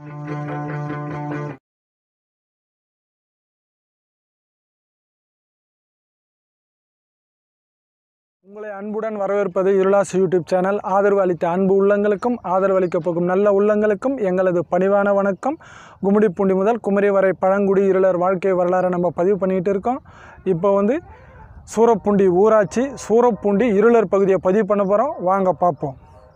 உங்களை அன்புடன் வரவேற்பது இருளாஸ் யூடியூப் சேனல் ஆதரவு அளித்த அன்பு உள்ளங்களுக்கும் ஆதரவு அளிக்கப் போகும் நல்ல உள்ளங்களுக்கும் எங்களது பணிவான வணக்கம் கும்மிடிப்பூண்டி முதல் குமரி வரை பழங்குடி இருளர் வாழ்க்கை வரலாறை நம்ம பதிவு பண்ணிகிட்டு இருக்கோம் இப்போ வந்து சூரப்புண்டி ஊராட்சி சூரப்புண்டி இருளர் பகுதியை பதிவு பண்ண போகிறோம் வாங்க பார்ப்போம்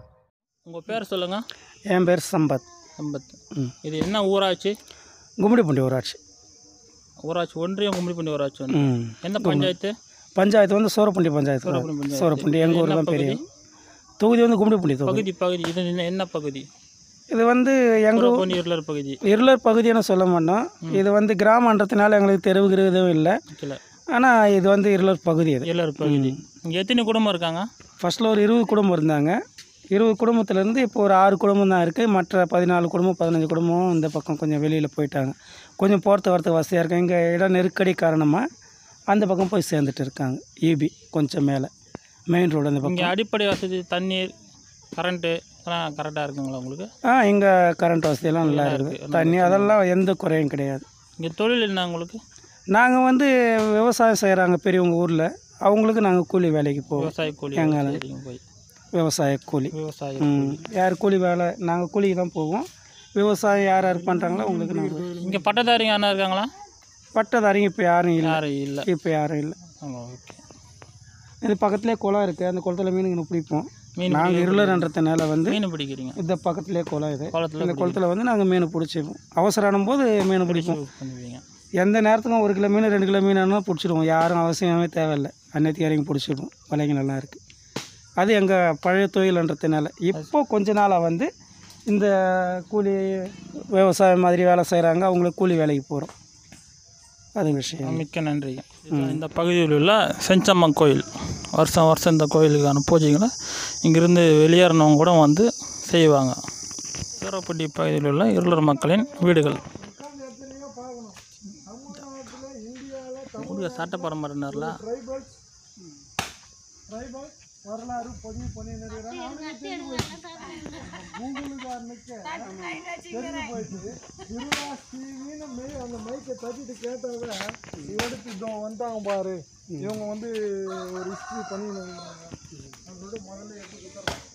உங்கள் பேர் சொல்லுங்கள் என் பேர் சம்பத் சம்பத் இது என்ன ஊராட்சி கும்மிடிப்பூண்டி ஊராட்சி ஊராட்சி ஒன்றியம் கும்மிடிப்பூண்டி ஊராட்சி வந்து ம் எந்த பஞ்சாயத்து பஞ்சாயத்து வந்து சூரப்புண்டி பஞ்சாயத்து சூரப்புண்டி பஞ்சாயத்து. சூரப்புண்டி எங்கள் ஊர் என்ன தான் பெரிய பகுதி? தொகுதி வந்து கும்மிடிப்பூண்டி தொகுதி பகுதி பகுதி இது என்ன- என்ன பகுதி இது வந்து எங்கள் சூரப்பூண்டி இருளர் பகுதி இருளர் பகுதின்னு சொல்ல மாட்டோம் இது வந்து கிராமன்றதுனால எங்களுக்கு தெருவுக்கு எதுவும் இல்லை இல்லை ஆனால் இது வந்து இருளர் பகுதி இது இருளர் பகுதி இங்கே எத்தனை குடும்பம் இருக்காங்க ஃபர்ஸ்ட்டில் ஒரு இருபது குடும்பம் இருந்தாங்க இருபது குடும்பத்துலேருந்து இப்போ ஒரு ஆறு குடும்பம் தான் இருக்குது மற்ற பதினாலு குடும்பம் பதினஞ்சு குடும்பம் இந்த பக்கம் கொஞ்சம் வெளியில் போயிட்டாங்க கொஞ்சம் போகிறதுக்கு வரத்துக்கு வசதியாக இருக்குது இங்கே இடம் நெருக்கடி காரணமாக அந்த பக்கம் போய் சேர்ந்துட்டு இருக்காங்க ஈபி கொஞ்சம் மேலே மெயின் ரோடு அந்த பக்கம் இங்கே அடிப்படை வசதி தண்ணீர் கரண்ட்டு இதெல்லாம் கரெக்டாக இருக்குங்களா உங்களுக்கு ஆ இங்கே கரண்ட் வசதியெல்லாம் நல்லா இருக்குது தண்ணி அதெல்லாம் எந்த குறையும் கிடையாது இங்கே தொழில் என்ன உங்களுக்கு நாங்கள் வந்து விவசாயம் செய்கிறாங்க பெரியவங்க ஊரில் அவங்களுக்கு நாங்கள் கூலி வேலைக்கு போவோம் விவசாய கூலி எங்களை. செய்றீங்க போய் விவசாய கூலி விவசாய ம் யார் கூலி வேலை நாங்கள் கூலிக்கு தான் போவோம் விவசாயம் யார் யார் பண்ணுறாங்களோ அவங்களுக்கு நாங்கள் இங்கே பட்டதாரிங்க யாரா இருக்காங்களா பட்டதாரிங்க இப்போ யாரும் இல்லை யாரும் இல்லை இப்போ யாரும் இல்லை ஓகே இது பக்கத்துலேயே குளம் இருக்குது அந்த குளத்துல மீனுங்க பிடிப்போம் மீன் நாங்கள் இருளர்ன்றதுனால வந்து மீன் பிடிக்கிறீங்க இந்த பக்கத்துலேயே குளம் இது குளத்துல இந்த குளத்துல வந்து நாங்கள் மீன் பிடிச்சிப்போம் அவசரம் போது மீன் பிடிப்போம் யூஸ் பண்ணுவீங்க எந்த நேரத்துக்கும் ஒரு கிலோ மீன் ரெண்டு கிலோ மீன் ஆனால் பிடிச்சிடுவோம் யாரும் அவசியமே தேவையில்லை அன்னைக்கு இறங்கி பிடிச்சிடுவோம் வலைங்க நல்லா இருக்குது அது எங்கள் பழைய தொழில்ன்றதுனால இப்போ கொஞ்ச நாளாக வந்து இந்த கூலி விவசாயம் மாதிரி வேலை செய்கிறாங்க அவங்களுக்கு கூலி வேலைக்கு போகிறோம் அது விஷயம் மிக்க நன்றி இந்த பகுதியில் உள்ள செஞ்சம்மன் கோயில் வருஷம் வருஷம் இந்த கோயிலுக்கான பூஜைகளை இங்கிருந்து வெளியேறினவங்க கூட வந்து செய்வாங்க சூரப்பட்டி பகுதியில் உள்ள இருளர் மக்களின் வீடுகள் ஊருக்கு சட்ட பரம்பரையினர்ல வரலாறு பதிவு பண்ணியிருக்கிறாங்க கூகுளுக்காரனுக்கு தெரிஞ்சு போயிடுச்சு இருளாஸ் டிவின்னு மெய் அந்த மைக்கை தட்டிட்டு கேட்டாவே எடுத்து இதோ வந்தாங்க பாரு இவங்க வந்து ஒரு ஹிஸ்ட்ரி பண்ணிடுவாங்க சொல்லிட்டு முதல்ல எடுத்து கொடுத்துட்றாங்க